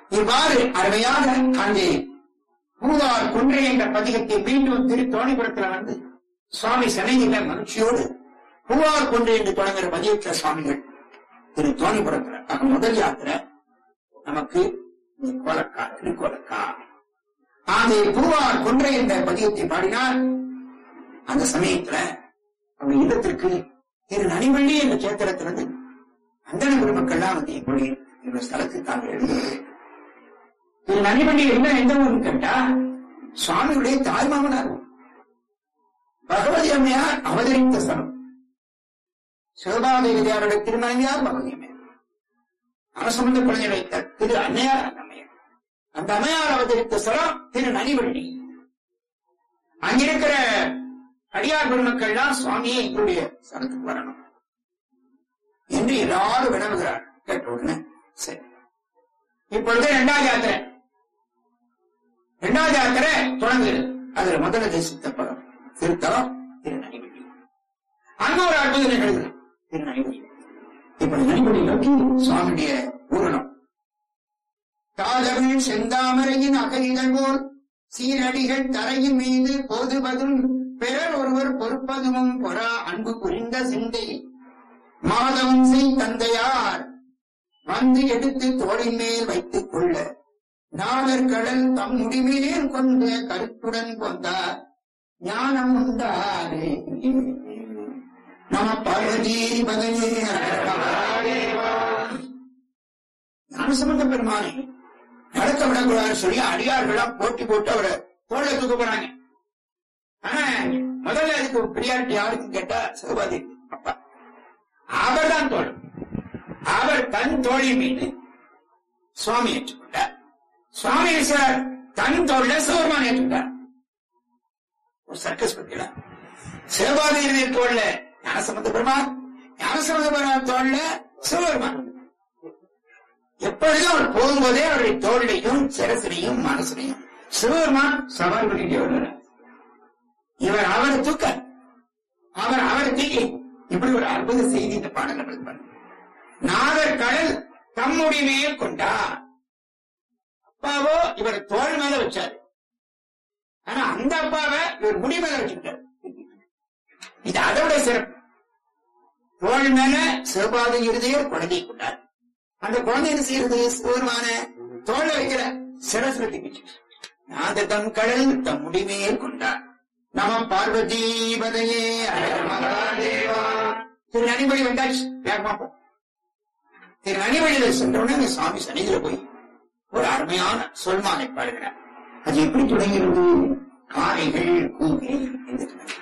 இவ்வாறு அருமையாக அங்கே பூவார் குன்றை என்ற பதிகத்தை மீண்டும் திரு தோணிபுரத்துல வந்து சுவாமி சனையில மகிழ்ச்சியோடு பூவார் குன்றை என்று தொடங்குற பதியற்ற சுவாமிகள் திரு தோணிபுரத்துல ஆக முதல் யாத்திரை நமக்கு இந்த கோலக்கா திருக்கோலக்கா ஆகவே பூவார் குன்றை என்ற பதியத்தை பாடினார் அந்த சமயத்துல அவர் இல்லத்திற்கு திரு நனிவள்ளி என்ற கேத்திரத்திலிருந்து அந்தன பெருமக்கள்லாம் வந்து எப்படி இந்த ஸ்தலத்துக்கு தாங்கள் எழுதுகிறது திரு நனிவள்ளி என்ன எந்த ஊர்னு கேட்டா சுவாமியுடைய தாய்மாமனார் பகவதி அம்மையார் அவதரித்த ஸ்தலம் சிவபாதேவியாருடைய திருமணியார் பகவதி அம்மையார் அரசமந்த குழந்தை வைத்த திரு அன்னையார் அந்த அம்மையார் அந்த அம்மையார் அவதரித்த ஸ்தலம் திரு நனிவள்ளி அங்கிருக்கிற அடியார் பெருமக்கள்லாம் சுவாமியே எங்களுடைய ஸ்தலத்துக்கு வரணும் என்று எல்லாரும் வினவுகிறார் கேட்ட உடனே சரி இப்பொழுது இரண்டாவது யாத்திரை இரண்டாவது யாத்திரை தொடங்குகிறது அதுல முதல்ல தேசித்த படம் திருத்தலம் திருநனிவள்ளி அங்க ஒரு அற்புதம் நிகழ்கிறது திருநனிவள்ளி இப்படி நனிவள்ளி நோக்கி சுவாமியுடைய ஊரணம் தாதவள் செந்தாமரையின் அகலிகள் போல் சீரடிகள் தரையின் மீது போதுவதும் பிறர் ஒருவர் பொறுப்பதும் பொறா அன்பு புரிந்த சிந்தை மாதவம் செய் தந்தையார் வந்து எடுத்து தோளின் மேல் வைத்துக் கொள்ள நாகர் கடல் தம் முடிமேல் கொண்ட கருத்துடன் கொண்டார் ஞானம் உண்டாரே நம பார்வதி பகவே ஞானசம்பந்த பெருமானை நடக்க விடக்கூடாதுன்னு சொல்லி அடியார்களாம் போட்டி போட்டு அவரை தோளை தூக்க போறாங்க ஆனா முதல்ல அதுக்கு பிரியாரிட்டி யாருக்கு கேட்டா சிவபாதி அப்பா அவர் தான் தோழர் அவர் தன் தோழி மீது சுவாமி ஏற்றுக்கொண்டார் சுவாமி சார் தன் தோல்ல சிவபெருமான் ஏற்றுக்கொண்டார் ஒரு சர்க்கஸ் பத்தியா சிவபாதி தோல்ல ஞானசம்பந்த பெருமான் ஞானசம்பந்த பெருமான் தோல்ல சிவபெருமான் எப்பொழுதும் அவர் போகும்போதே அவருடைய தோல்லையும் சிரசினையும் மனசினையும் சிவபெருமான் சவால் பண்ணிட்டே வருகிறார் இவர் அவரை தூக்க அவர் அவரை தூக்கி இப்படி ஒரு அற்புத செய்தி இந்த பாடல் பாருங்க நாகர் கடல் தம்முடைய மேல் கொண்டார் அப்பாவோ இவர் தோல் மேல வச்சாரு ஆனா அந்த அப்பாவை இவர் முடி மேல வச்சுட்டார் இது அதோட சிறப்பு தோல் மேல சிவபாத இருதயர் குழந்தையை கொண்டார் அந்த குழந்தை என்ன செய்யறது சிவருமான தோல்ல வைக்கிற சிரசுல திப்பிச்சு நாததம் கடல் தம் முடிமேல் கொண்டார் நம பார்வதி பதையே மகாதேவா திரு நனிபடி வந்தாச்சு வேகமா போ திரு நனிபடியில சென்றவுடனே அந்த சுவாமி சன்னிதியில போய் ஒரு அருமையான சொல்மானை பாடுகிறார் அது எப்படி தொடங்கிறது காரைகள் கூகை என்று தொடங்குகிறது.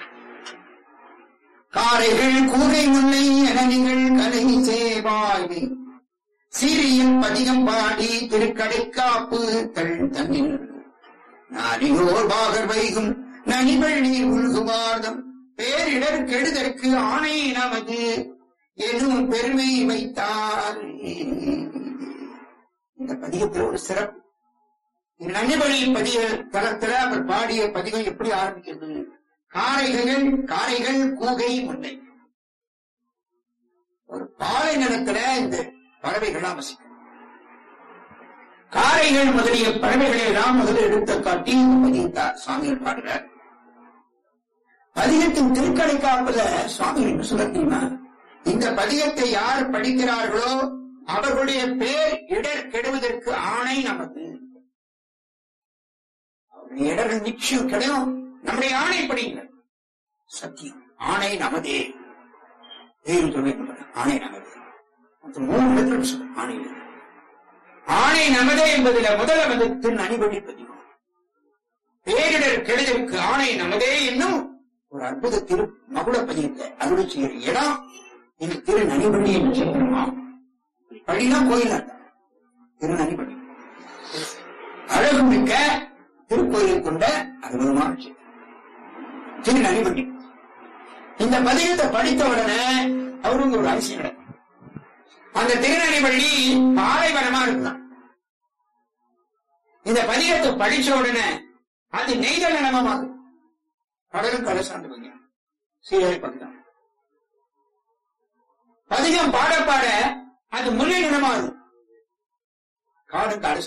காரைகள் கூகை முல்லை எனனிகள் கலை சேவாய்மை சீரியில் பதிகம் பாடி திருக்கடைக்காப்பு தள் தன்னில் நாரியோர் பாகர் வைகும் நனிபள் நீர் உள்குவார்தம் பேரிடர் கெடுதற்கு ஆணை நமது எனும் பெருமை வைத்தார் இந்த பதிகத்தில் ஒரு சிறப்பு இந்த நன்னிபலி பதிக தளத்துல அவர் பாடிய பதிகம் எப்படி ஆரம்பிக்கிறது காரைகள் காரைகள் கூகை முல்லை ஒரு பாலை நிலத்துல இந்த பறவைகள்லாம் வசிக்கும் காரைகள் முதலிய பறவைகளை எல்லாம் முதல்ல எடுத்து காட்டி இந்த பதிகத்தார் சுவாமிகள் பாடுறார் பதிகத்தின் திருக்கடை காப்புல சுவாமிகள் என்ன சொல்ல தெரியுமா இந்த பதிகத்தை யார் படிக்கிறார்களோ அவர்களுடைய பேர் இடர் கெடுவதற்கு ஆணை நமக்கு அவருடைய இடர்கள் நிச்சயம் கிடையும் நம்முடைய ஆணை படிங்க சத்தியம் ஆணை நமதே தேர்வு சொல்லிட்டு ஆணை நமதே அது மூணு இடத்துல சொல்ல ஆணை நமதே. ஆணை நமதே என்பதுல முதல்ல வந்து திரு அணிபடி பதிவு பேரிடர் கெடுதலுக்கு ஆணை நமதே என்னும் ஒரு அற்புத திரு மகுட பதியத்தை அருள் செய்கிற இடம் இந்த திரு நனிபடி என்று சொல்கிறோமா படினா கோயில் அர்த்தம். திரு நனிபடி அழகு மிக்க திருக்கோயில் கொண்ட அற்புதமான விஷயம் திரு நனிபடி இந்த பதிகத்தை படித்த உடனே அவருக்கு ஒரு அதிசயம் நடக்கும் அந்த திருநெல்வேலி பாலைவனமா இருந்தான் இந்த பதிகத்தை படிச்ச உடனே அது நெய்தல் நிலமமாகும் கடலும் கடை சார்ந்து போங்க சீரழி பக்கம் பதிகம் பாட பாட அது முல்லை நிலமாகும் காடும் காடு